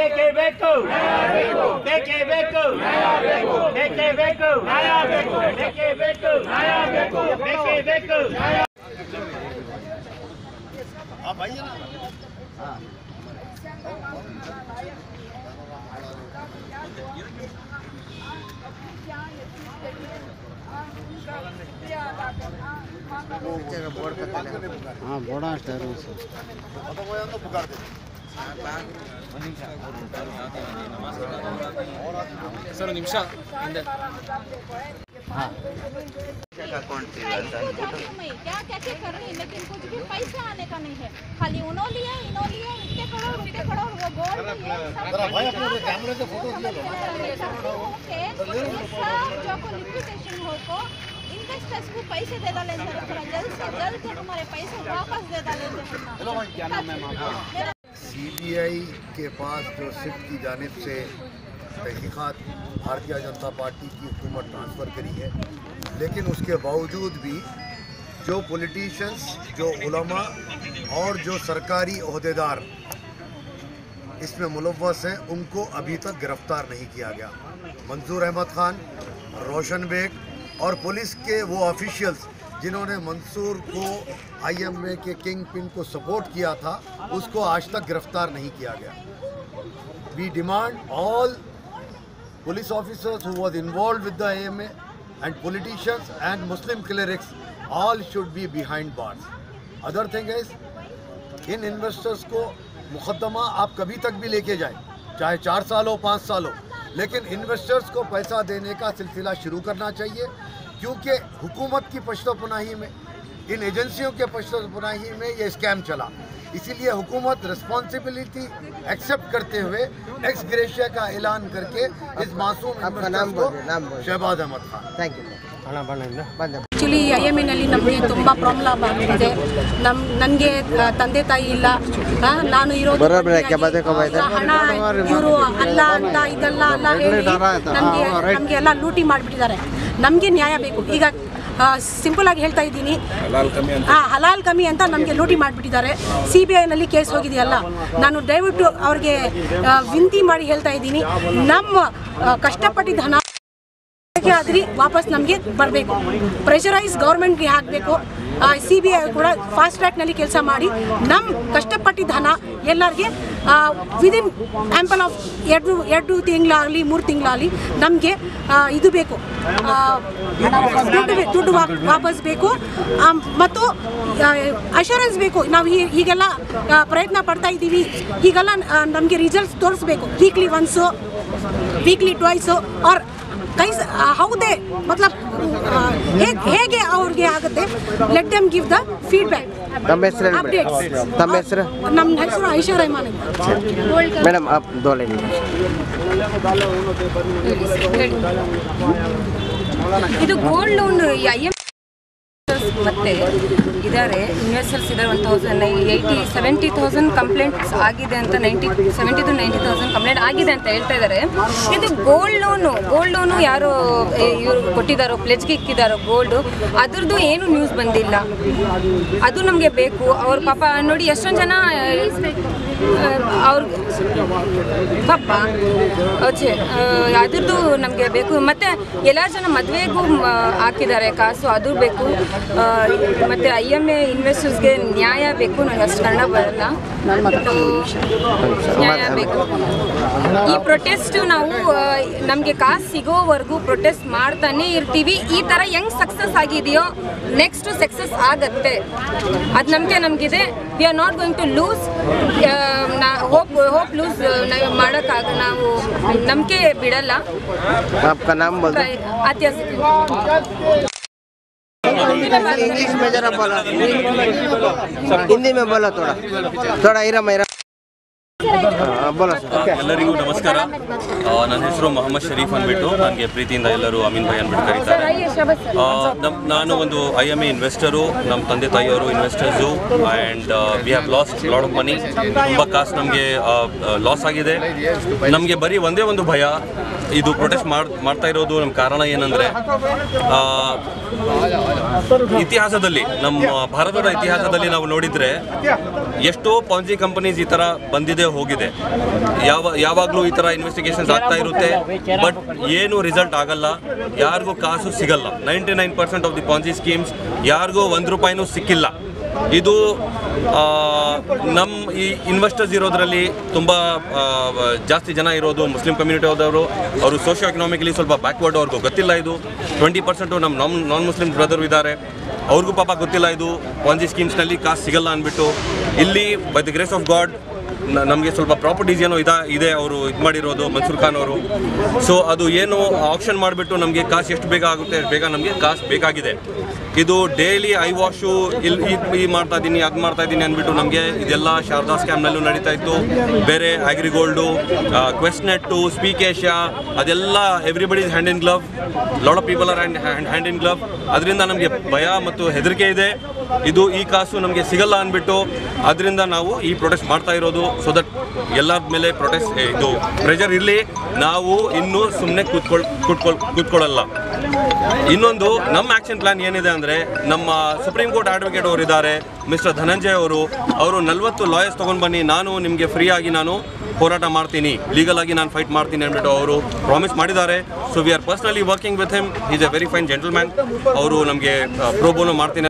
ಬೇಕೇ ಬೇಕು ಬೇಕೇ ಬೇಕು ಬೇಕೇ ಬೇಕು ಬೇಕೇ ಬೇಕು ಬೇಕೇ ಬೇಕು हाँ बड़ा ठहरो सर ಸರ್ ನಿಮಿಷ ಹಿಂದೆ नहीं क्या क्या क्या कर रही है लेकिन कुछ भी पैसा आने का नहीं है खाली उन्होंने लिया इन्होंने लिया इतने करोड़ उतने करोड़ वो गोल्ड कैमरे से फोटो ले लो ओके ये सब जो को लिक्विडेशन हो को इन्वेस्टर्स को पैसे दे डाले सर थोड़ा जल्द से जल्द से हमारे पैसे वापस दे डाले क्या नाम है सीबीआई के पास जो सिट की जानब से तहकीक़ात भारतीय जनता पार्टी की हुकूमत ट्रांसफ़र करी है लेकिन उसके बावजूद भी जो पॉलिटिशियंस जो उलमा और जो सरकारी अहदेदार इसमें मुलवस हैं उनको अभी तक गिरफ्तार नहीं किया गया मंजूर अहमद खान रोशन बेग और पुलिस के वो ऑफिशियल्स जिन्होंने मंसूर को आईएमए के किंग पिन को सपोर्ट किया था उसको आज तक गिरफ्तार नहीं किया गया we demand all police officers who was involved with the AMA and politicians and Muslim clerics all should be behind bars. Other thing is इन इन्वेस्टर्स को मुकदमा आप कभी तक भी लेके जाएं चाहे चार साल हो पाँच साल हो लेकिन इन्वेस्टर्स को पैसा देने का सिलसिला शुरू करना चाहिए क्योंकि हुकूमत की पश्तोपनाही में इन एजेंसियों के पश्तोपनाही में ये स्कैम चला इसीलिए हुकूमत रिस्पॉन्सिबिलिटी एक्सेप्ट करते हुए एक्स ग्रेशिया का ऐलान करके इस मासूम आपका नाम इन्वेस्टर्स बोलिए, नाम को बोलिए। शहबाज अहमद खान ಥ್ಯಾಂಕ್ ಯು ಹಣ ಬಣ್ಣ ಬಂದ ಆ್ಯಕ್ಚುಲಿ ಐ ಎಮ್ ಎನಲ್ಲಿ ನಮಗೆ ತುಂಬ ಪ್ರಾಬ್ಲಮ್ ಆಗ್ತಿದೆ ನಮ್ಮ ನನಗೆ ತಂದೆ ತಾಯಿ ಇಲ್ಲ ಆ, ನಾನು ಇರೋದು ಬರೋಬ್ಬರಿ ಯಾಕೆ ಬದಕ್ಕೆ ಹೋಗ್ತಾ ಇದೆ? ಹಣ ಇವರು ಅಲ್ಲ ಅಂತ ಇದೆಲ್ಲ ಅಲ್ಲ ಹೇಳಿ ನಮಗೆ ನಮಗೆ ಎಲ್ಲ ಲೂಟಿ ಮಾಡಿಬಿಟ್ಟಿದ್ದಾರೆ ನಮಗೆ ನ್ಯಾಯ ಬೇಕು ಈಗ ಸಿಂಪಲ್ ಆಗಿ ಹೇಳ್ತಾ ಇದ್ದೀನಿ ಹಾಂ ಹಲಾಲ್ ಕಮ್ಮಿ ಅಂತ ನಮಗೆ ಲೂಟಿ ಮಾಡಿಬಿಟ್ಟಿದ್ದಾರೆ ಸಿ ಬಿ ಐನಲ್ಲಿ ಕೇಸ್ ಹೋಗಿದೆಯಲ್ಲ ನಾನು ದಯವಿಟ್ಟು ಅವ್ರಿಗೆ ಆ, ವಿನಂತಿ ಮಾಡಿ ಹೇಳ್ತಾ ಇದ್ದೀನಿ ನಮ್ಮ ಆ, ಕಷ್ಟಪಟ್ಟಿದ್ದ ಹಣ ಯಾಕೆ ಆದ್ರಿ ವಾಪಸ್ ನಮಗೆ ಬರಬೇಕು ಪ್ರೆಷರೈಸ್ ಗೌರ್ಮೆಂಟ್ಗೆ ಹಾಕಬೇಕು ಸಿ ಬಿ ಐ ಕೂಡ ಫಾಸ್ಟ್ ಟ್ರ್ಯಾಕ್ನಲ್ಲಿ ಕೆಲಸ ಮಾಡಿ ನಮ್ಮ ಕಷ್ಟಪಟ್ಟಿದ್ದ ಹಣ ಎಲ್ಲರಿಗೆ ವಿದಿನ್ ಆ್ಯಂಪಲ್ ಆಫ್ ಎರಡು ಎರಡು ತಿಂಗಳಾಗಲಿ ಮೂರು ತಿಂಗಳಾಗಲಿ ನಮಗೆ ಇದು ಬೇಕು ಆ, ದುಡ್ಡು ಬೇ- ದುಡ್ಡು ವಾ- ವಾಪಸ್ ಬೇಕು ಆ, ಮತ್ತು ಅಶೂರೆನ್ಸ್ ಬೇಕು ನಾವು ಈ- ಈಗೆಲ್ಲ ಆ, ಪ್ರಯತ್ನ ಪಡ್ತಾ ಇದ್ದೀವಿ ಈಗೆಲ್ಲ ನಮಗೆ ರಿಸಲ್ಟ್ಸ್ ತೋರಿಸ್ಬೇಕು ವೀಕ್ಲಿ ಒನ್ಸು ವೀಕ್ಲಿ ಟ್ವೈಸು ಆರ್ ಕೈಸ್ ಹೌದೇ ಮತ್ಲಬ್ ಆ, ಹೇಗ್- ಹೇಗೆ ಅವ್ರಿಗೆ ಆಗುತ್ತೆ let them give the feedback ತಮ್ಮ ಹೆಸರು ಹೇಳಿ ಮೇಡಮ್. ಅಪ್ಡೇಟ್ಸ್ ತಮ್ಮ ಹೆಸರು ನಮ್ಮ ಹೆಸರು ಐಶಾ ರೆಹಮಾನ್ ಅಂತ ಮೇಡಮ್ ಅಪ್ ದೋಳೆ ಇದು ಗೋಲ್ಡ್ ಲೋನ್ ಐ ಎಮ್ ಮತ್ತೆ ಇದ್ದಾರೆ ಇನ್ವೆಸ್ಟರ್ಸ್ ಇದ್ದಾರೆ one thousand eighty seventy thousand complaints ಆಗಿದೆ ಅಂತ ninety seventy to ninety thousand complaint ಆಗಿದೆ ಅಂತ ಹೇಳ್ತಾ ಇದ್ದಾರೆ ಇದು ಗೋಲ್ಡ್ ಲೋನು ಗೋಲ್ಡ್ ಲೋನು ಯಾರು ಇವರು ಕೊಟ್ಟಿದ್ದಾರೋ ಪ್ಲೆಜ್ಗೆ ಇಕ್ಕಿದ್ದಾರೋ ಗೋಲ್ಡು ಅದ್ರದ್ದು ಏನು ನ್ಯೂಸ್ ಬಂದಿಲ್ಲ ಅದು ನಮಗೆ ಬೇಕು ಅವ್ರ ಪಾಪ ನೋಡಿ ಎಷ್ಟೊಂದು ಜನ ಅವ್ರ ಪಾಪ ಅಚ್ಚೆ ಅದ್ರದ್ದು ನಮಗೆ ಬೇಕು ಮತ್ತು ಎಲ್ಲ ಜನ ಮದುವೆಗೂ ಹಾಕಿದ್ದಾರೆ ಕಾಸು ಅದು ಬೇಕು ಆ, ಮತ್ತೆ ಐ ಎಮ್ ಎ ಇನ್ವೆಸ್ಟರ್ಸ್ಗೆ ನ್ಯಾಯ ಬೇಕು ನನಗೆ ಅಷ್ಟು ಕನ್ನಡ ಬರಲ್ಲ ಮತ್ತು ನ್ಯಾಯ ಬೇಕು ಈ ಪ್ರೊಟೆಸ್ಟ್ ನಾವು ನಮಗೆ ಕಾಸು ಸಿಗೋವರೆಗೂ ಪ್ರೊಟೆಸ್ಟ್ ಮಾಡ್ತಾನೆ ಇರ್ತೀವಿ ಈ ಥರ ಹೆಂಗ್ ಸಕ್ಸಸ್ ಆಗಿದೆಯೋ ನೆಕ್ಸ್ಟ್ ಸಕ್ಸಸ್ ಆಗತ್ತೆ ಅದು ನಂಬಿಕೆ ನಮಗಿದೆ we are not going to lose hope hope lose ನಾವು ಮಾಡೋಕ್ಕಾಗ ನಾವು ನಂಬಿಕೆ ಬಿಡಲ್ಲ आपका नाम बोल दो ಐತಿಹಾಸಿಕ इंग्लिश में जरा बोलो हिंदी में बोलो थोड़ा थोड़ा इरम इरम हाँ, बोलो सर ಎಲ್ಲರಿಗೂ ನಮಸ್ಕಾರ ಆ, ನನ್ನ ಹೆಸರು ಮೊಹಮ್ಮದ್ ಶರೀಫ್ ಅಂದ್ಬಿಟ್ಟು ನನಗೆ ಪ್ರೀತಿಯಿಂದ ಎಲ್ಲರೂ ಅಮೀನ್ ಭಾಯ್ ಅಂದ್ಬಿಟ್ಟು ಕರೀತಾರೆ ಆ, ನಮ್ ನಾನು ಒಂದು ಐ ಎಮ್ ಎ ಇನ್ವೆಸ್ಟರು ನಮ್ಮ ತಂದೆ ತಾಯಿಯವರು investors and we have lost lot of money ತುಂಬ ಕಾಸು ನಮಗೆ ಲಾಸ್ ಆಗಿದೆ ನಮಗೆ ಬರೀ ಒಂದೇ ಒಂದು ಭಯ ಇದು ಪ್ರೊಟೆಸ್ಟ್ ಮಾಡ್ ಮಾಡ್ತಾ ಇರೋದು ನಮ್ಮ ಕಾರಣ ಏನಂದರೆ ಇತಿಹಾಸದಲ್ಲಿ ನಮ್ಮ ಭಾರತದ ಇತಿಹಾಸದಲ್ಲಿ ನಾವು ನೋಡಿದರೆ ಎಷ್ಟೋ ಪಾಂಜಿ ಕಂಪನೀಸ್ ಈ ಥರ ಬಂದಿದೆ ಹೋಗಿದೆ ಯಾವ ಯಾವಾಗಲೂ ಈ ಥರ ಇನ್ವೆಸ್ಟಿಗೇಷನ್ಸ್ ಆಗ್ತಾ ಇರುತ್ತೆ ಬಟ್ ಏನು ರಿಸಲ್ಟ್ ಆಗಲ್ಲ ಯಾರಿಗೂ ಕಾಸು ಸಿಗಲ್ಲ ninety nine percent of the Ponzi schemes ಯಾರಿಗೂ ಒಂದು ರೂಪಾಯಿನೂ ಸಿಕ್ಕಿಲ್ಲ ಇದು ಆ, ನಮ್ಮ ಈ ಇನ್ವೆಸ್ಟರ್ಸ್ ಇರೋದ್ರಲ್ಲಿ ತುಂಬ ಆ, ಜಾಸ್ತಿ ಜನ ಇರೋದು ಮುಸ್ಲಿಂ ಕಮ್ಯುನಿಟಿ ಹೋದವರು ಅವರು ಸೋಷಿಯೋ ಎಕನಾಮಿಕಲಿ ಸ್ವಲ್ಪ ಬ್ಯಾಕ್ವರ್ಡ್ ಅವ್ರಿಗೂ ಗೊತ್ತಿಲ್ಲ ಇದು ಟ್ವೆಂಟಿ ಪರ್ಸೆಂಟು ನಮ್ಮ ನಾನ್ ನಾನ್ ಮುಸ್ಲಿಂ ಬ್ರದರು ಇದ್ದಾರೆ ಅವ್ರಿಗೂ ಪಾಪ ಗೊತ್ತಿಲ್ಲ ಇದು ಪಾಂಜಿ ಸ್ಕೀಮ್ಸ್ನಲ್ಲಿ ಕಾಸು ಸಿಗಲ್ಲ ಅಂದ್ಬಿಟ್ಟು ಇಲ್ಲಿ by the grace of God ನಮಗೆ ಸ್ವಲ್ಪ ಪ್ರಾಪರ್ಟೀಸ್ ಏನೋ ಇದ ಇದೆ ಅವರು ಇದು ಮಾಡಿರೋದು ಮನ್ಸೂರ್ ಖಾನ್ ಅವರು ಸೊ ಅದು ಏನು ಆಪ್ಷನ್ ಮಾಡಿಬಿಟ್ಟು ನಮಗೆ ಕಾಸು ಎಷ್ಟು ಬೇಗ ಆಗುತ್ತೆ ಅಷ್ಟು ಬೇಗ ನಮಗೆ ಕಾಸು ಬೇಕಾಗಿದೆ ಇದು ಡೈಲಿ ಐ ವಾಶು ಇಲ್ಲಿ ಈ- ಈ ಮಾಡ್ತಾ ಇದ್ದೀನಿ ಅದು ಮಾಡ್ತಾ ಇದ್ದೀನಿ ಅಂದ್ಬಿಟ್ಟು ನಮಗೆ ಇದೆಲ್ಲ ಶಾರದಾ ಸ್ಕ್ಯಾಮ್ನಲ್ಲೂ ನಡೀತಾ ಇತ್ತು ಬೇರೆ Agrigold Quest Net Speak Asia ಅದೆಲ್ಲ everybody is hand in glove lot of people are hand hand in glove ಅದರಿಂದ ನಮಗೆ ಭಯ ಮತ್ತು ಹೆದರಿಕೆ ಇದೆ ಇದು ಈ ಕಾಸು ನಮಗೆ ಸಿಗಲ್ಲ ಅಂದ್ಬಿಟ್ಟು ಅದರಿಂದ ನಾವು ಈ ಪ್ರೊಟೆಸ್ಟ್ ಮಾಡ್ತಾ ಇರೋದು ಸೊ ದಟ್ ಎಲ್ಲರ ಮೇಲೆ ಪ್ರೊಟೆಸ್ಟ್ ಇದು ಪ್ರೆಷರ್ ಇರಲಿ ನಾವು ಇನ್ನೂ ಸುಮ್ಮನೆ ಕೂತ್ಕೊಳ್ ಕೂತ್ಕೊಳ್ ಕೂತ್ಕೊಳ್ಳಲ್ಲ ಇನ್ನೊಂದು ನಮ್ಮ ಆಕ್ಷನ್ ಪ್ಲಾನ್ ಏನಿದೆ ಅಂದರೆ ನಮ್ಮ ಸುಪ್ರೀಂ ಕೋರ್ಟ್ ಅಡ್ವೊಕೇಟ್ ಅವರು ಇದ್ದಾರೆ ಮಿಸ್ಟರ್ ಧನಂಜಯ್ ಅವರು ಅವರು ನಲವತ್ತು ಲಾಯರ್ಸ್ ತೊಗೊಂಡು ಬನ್ನಿ ನಾನು ನಿಮಗೆ ಫ್ರೀ ಆಗಿ ನಾನು ಹೋರಾಟ ಮಾಡ್ತೀನಿ ಲೀಗಲ್ ಆಗಿ ನಾನು ಫೈಟ್ ಮಾಡ್ತೀನಿ ಅಂದ್ಬಿಟ್ಟು ಅವರು ಪ್ರಾಮಿಸ್ ಮಾಡಿದ್ದಾರೆ so we are personally working with him is a very fine gentleman ಅವರು ನಮಗೆ ಪ್ರೋಬೋನು ಮಾಡ್ತೀನಿ